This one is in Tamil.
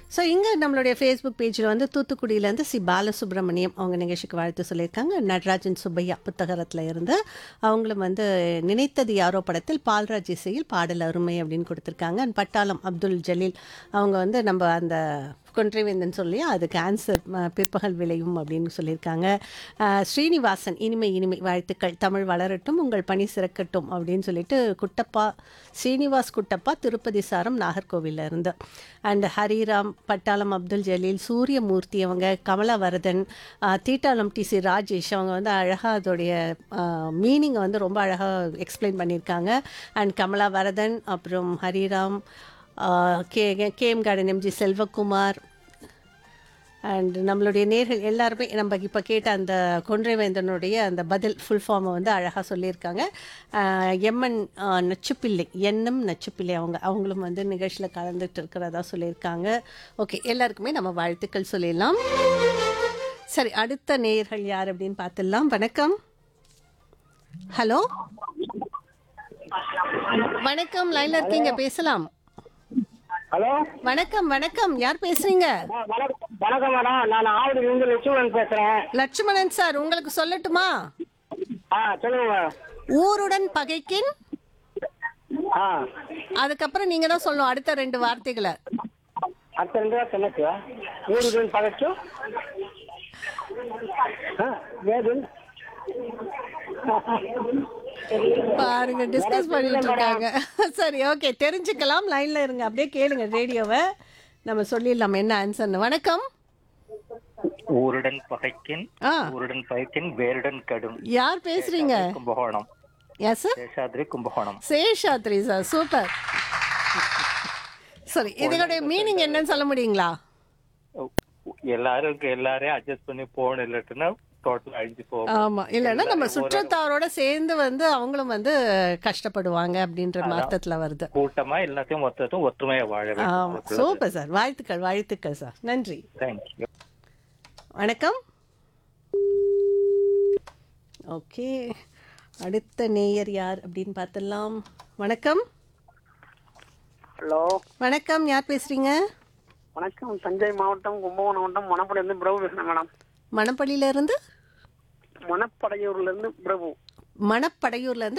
ஸோ இங்கே நம்மளுடைய ஃபேஸ்புக் பேஜில் வந்து தூத்துக்குடியிலேருந்து சி பாலசுப்ரமணியம் அவங்க நிகழ்ச்சிக்கு வாழ்த்து சொல்லியிருக்காங்க நடராஜன் சுப்பையா புத்தகத்தில் இருந்து அவங்களும் வந்து நினைத்தது யாரோ படத்தில் பால்ராஜ் இசையில் பாடல் அருமை அப்படின்னு கொடுத்துருக்காங்க And பட்டாளம் அப்துல் ஜலீல் அவங்க வந்து நம்ம அந்த கொன்றைவேந்தன் சொல்லி அது கேன்சர் பிற்பகல் விளையும் அப்படின்னு சொல்லியிருக்காங்க அஹ், ஸ்ரீனிவாசன் இனிமை இனிமை வாழ்த்துக்கள் தமிழ் வளரட்டும் உங்கள் பணி சிறக்கட்டும் அப்படின்னு சொல்லிட்டு குட்டப்பா ஸ்ரீனிவாஸ் குட்டப்பா திருப்பதி சாரம் நாகர்கோவில்ல இருந்து அண்ட் ஹரிராம் பட்டாளம் அப்துல் ஜலீல் சூரியமூர்த்தி அவங்க கமலாவரதன் அஹ், தீட்டாளம் டி சி ராஜேஷ் அவங்க வந்து அழகாக அதோடைய மீனிங்கை வந்து ரொம்ப அழகாக எக்ஸ்பிளைன் பண்ணியிருக்காங்க அண்ட் கமலாவரதன் அப்புறம் ஹரிராம் ஆஹ் K KM garden MG Selvakumar and நம்மளுடைய நேர்கள் எல்லாருமே நம்ம இப்போ கேட்ட அந்த கொன்றைவேந்தனுடைய அந்த பதில் ஃபுல் ஃபார்மை வந்து அழகாக சொல்லியிருக்காங்க ஆஹ் எம்என் ஆஹ் நச்சுப்பிள்ளை எண்ணம் நச்சுப்பிள்ளை அவங்க அவங்களும் வந்து நிகழ்ச்சியில் கலந்துட்டு இருக்கிறதா சொல்லியிருக்காங்க ஓகே எல்லாருக்குமே நம்ம வாழ்த்துக்கள் சொல்லிடலாம் சரி அடுத்த நேயர்கள் யார் அப்படின்னு பார்த்துடலாம் வணக்கம் ஹலோ வணக்கம் லைன்ல இருக்கீங்க பேசலாம் ஹலோ வணக்கம் வணக்கம் யார் பேசுறீங்க ஆ, வணக்கம் வணக்கம் மேடம் நான் ஆவடியிலிருந்து லட்சுமணன் பேசுறேன் லட்சுமணன் சார் உங்களுக்கு சொல்லட்டுமா ஆ சொல்லுங்க மேடம் ஊருடன் பகைக்கின் ஆ அதுக்கப்புறம் நீங்க தான் சொல்லணும் அடுத்த ரெண்டு வார்த்தைகளை அடுத்த ரெண்டு வாரம் என்னச்சு ஊருடன் பகச்சு ஆ வேது பாருங்க டிஸ்கஸ் பண்ணிட்டு இருக்காங்க சரி ஓகே தெரிஞ்சுக்கலாம் லைன்ல இருங்க அப்படியே கேளுங்க ரேடியோவை நம்ம சொல்லிடலாம் என்ன ஆன்சர்னு வணக்கம் ஊருடன் பகைக்கின் ஆ ஊருடன் பகைக்கின் வேருடன் கடும் யார் பேசுறீங்க Kumbakonam yes sir Seshadri Kumbakonam Seshadri sir super சரி இதனுடைய மீனிங் என்னன்னு சொல்ல முடியுங்களா எல்லாரும் எல்லாரையும் அட்ஜஸ்ட் பண்ணி போகணும் இல்லாட்டினா டோட்டல் அழிஞ்சு போகும் ஆமா இல்லைன்னா நம்ம சுற்றத்தாரோட சேர்ந்து வந்து அவங்களும் வந்து கஷ்டப்படுவாங்க அப்படின்ற அர்த்தத்துல வருது கூட்டமா எல்லாத்தையும் மொத்தத்தும் ஒற்றுமையா வாழ ஆமா வேண்டும் சூப்பர் சார் வாழ்த்துக்கள் வாழ்த்துக்கள் சார் நன்றி தேங்க்யூ வணக்கம் ஓகே அடுத்த நேயர் யார் அப்படின்னு பார்த்துடலாம் வணக்கம் ஹலோ வணக்கம் யார் பேசுறீங்க வணக்கம் தஞ்சை மாவட்டம் கும்பகோணம் மாவட்டம் மணப்படையிலிருந்து பிரபு பேசுறேன் மேடம் மணப்பள்ளியில இருந்து மணப்படையூர்ல இருந்து பிரபு மணப்படையூர்ல இருந்து